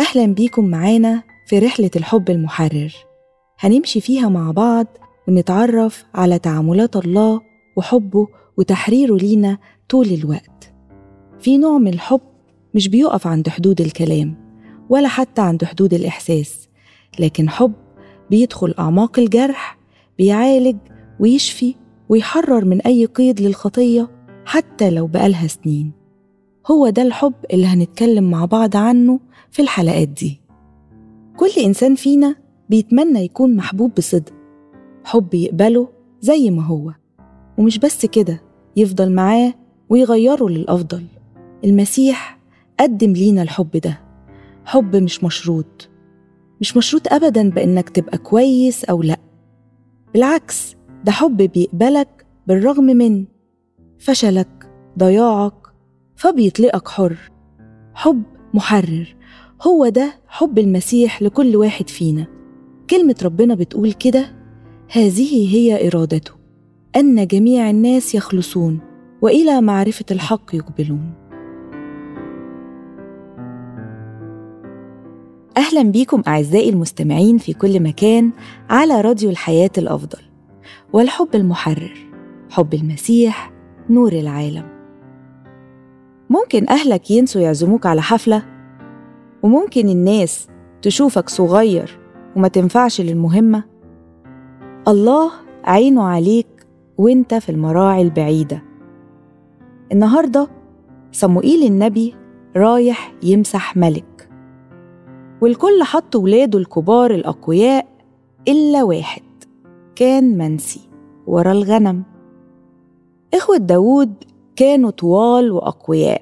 أهلا بيكم معانا في رحلة الحب المحرر هنمشي فيها مع بعض ونتعرف على تعاملات الله وحبه وتحريره لينا طول الوقت في نوع من الحب مش بيقف عند حدود الكلام ولا حتى عند حدود الإحساس لكن حب بيدخل أعماق الجرح بيعالج ويشفي ويحرر من أي قيد للخطية حتى لو بقالها سنين هو ده الحب اللي هنتكلم مع بعض عنه في الحلقات دي كل إنسان فينا بيتمنى يكون محبوب بصدق حب يقبله زي ما هو ومش بس كده يفضل معاه ويغيره للأفضل المسيح قدم لينا الحب ده حب مش مشروط مش مشروط أبدا بإنك تبقى كويس أو لأ بالعكس ده حب بيقبلك بالرغم من فشلك ضياعك فبيطلقك حر حب محرر هو ده حب المسيح لكل واحد فينا كلمة ربنا بتقول كده هذه هي إرادته أن جميع الناس يخلصون وإلى معرفة الحق يقبلون أهلا بيكم أعزائي المستمعين في كل مكان على راديو الحياة الأفضل والحب المحرر حب المسيح نور العالم ممكن أهلك ينسوا يعزموك على حفلة وممكن الناس تشوفك صغير وما تنفعش للمهمة الله عينه عليك وانت في المراعي البعيدة النهاردة صموئيل النبي رايح يمسح ملك والكل حط ولاده الكبار الأقوياء إلا واحد كان منسي ورا الغنم إخوة داود كانوا طوال وأقوياء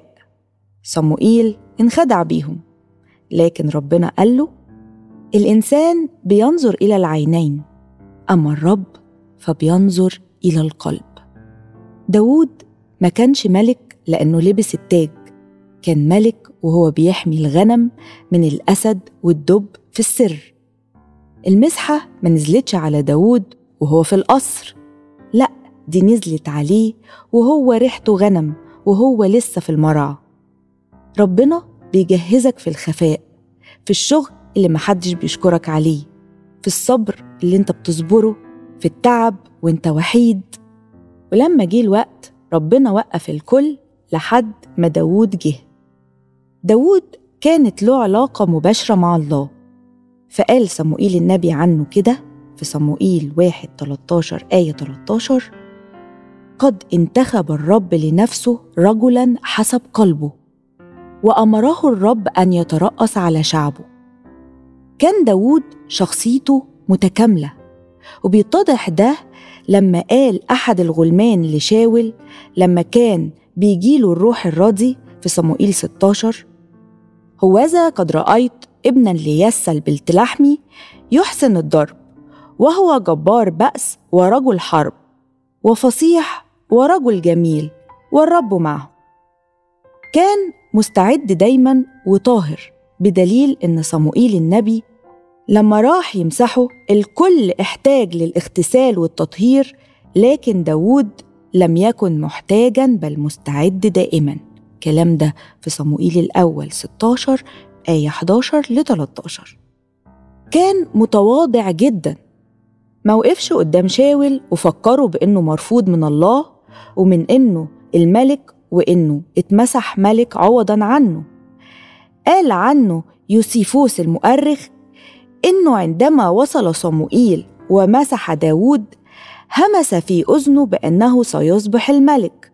صموئيل انخدع بيهم لكن ربنا قال له الإنسان بينظر إلى العينين أما الرب فبينظر إلى القلب داود ما كانش ملك لأنه لبس التاج كان ملك وهو بيحمي الغنم من الأسد والدب في السر المسحة ما نزلتش على داود وهو في القصر لأ دي نزلت عليه وهو ريحته غنم وهو لسه في المرعى ربنا بيجهزك في الخفاء في الشغل اللي محدش بيشكرك عليه في الصبر اللي انت بتصبره في التعب وانت وحيد ولما جه الوقت ربنا وقف الكل لحد ما داوود جه داوود كانت له علاقة مباشرة مع الله فقال صموئيل النبي عنه كده في صموئيل واحد 13 آية 13 قد انتخب الرب لنفسه رجلا حسب قلبه وأمره الرب أن يترأس على شعبه كان داود شخصيته متكاملة وبيتضح ده لما قال أحد الغلمان لشاول لما كان بيجيله الروح الراضي في صموئيل 16 هوذا قد رأيت ابنا ليسل بالتلحمي يحسن الضرب وهو جبار بأس ورجل حرب وفصيح ورجل جميل والرب معه كان مستعد دايما وطاهر بدليل ان صموئيل النبي لما راح يمسحه الكل احتاج للاغتسال والتطهير لكن داود لم يكن محتاجا بل مستعد دائما كلام ده في صموئيل الأول 16 آية 11 ل 13 كان متواضع جدا ما وقفش قدام شاول وفكره بإنه مرفوض من الله ومن إنه الملك وإنه اتمسح ملك عوضا عنه قال عنه يوسيفوس المؤرخ إنه عندما وصل صموئيل ومسح داود همس في أذنه بأنه سيصبح الملك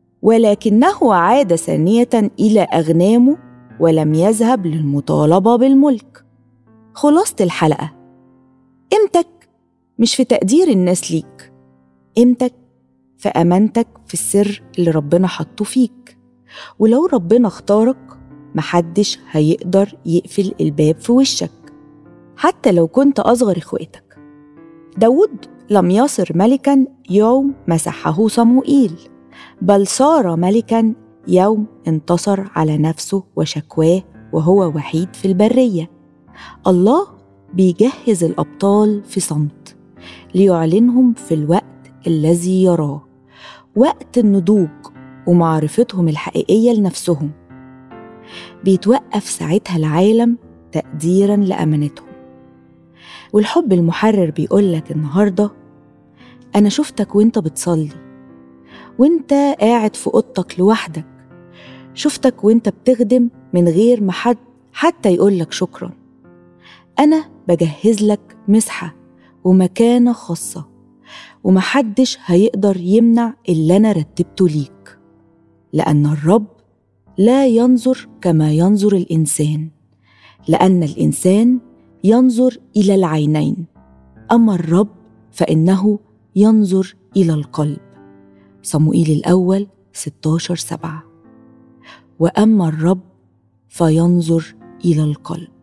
ولكنه عاد ثانية إلى أغنامه ولم يذهب للمطالبة بالملك خلاصة الحلقة قيمتك مش في تقدير الناس ليك قيمتك في أمانتك في السر اللي ربنا حطه فيك ولو ربنا اختارك محدش هيقدر يقفل الباب في وشك حتى لو كنت أصغر إخواتك داود لم يصر ملكا يوم مسحه صموئيل بل صار ملكا يوم انتصر على نفسه وشكواه وهو وحيد في البريه الله بيجهز الابطال في صمت ليعلنهم في الوقت الذي يراه وقت النضوج ومعرفتهم الحقيقيه لنفسهم بيتوقف ساعتها العالم تقديرا لأمانتهم والحب المحرر بيقولك النهاردة أنا شفتك وإنت بتصلي وإنت قاعد في أوضتك لوحدك شفتك وإنت بتخدم من غير ما حد حتى يقولك شكرا أنا بجهز لك مسحة ومكانة خاصة ومحدش هيقدر يمنع اللي أنا رتبته ليك لأن الرب لا ينظر كما ينظر الإنسان لأن الإنسان ينظر إلى العينين أما الرب فإنه ينظر إلى القلب صموئيل الأول 16 سبعة وأما الرب فينظر إلى القلب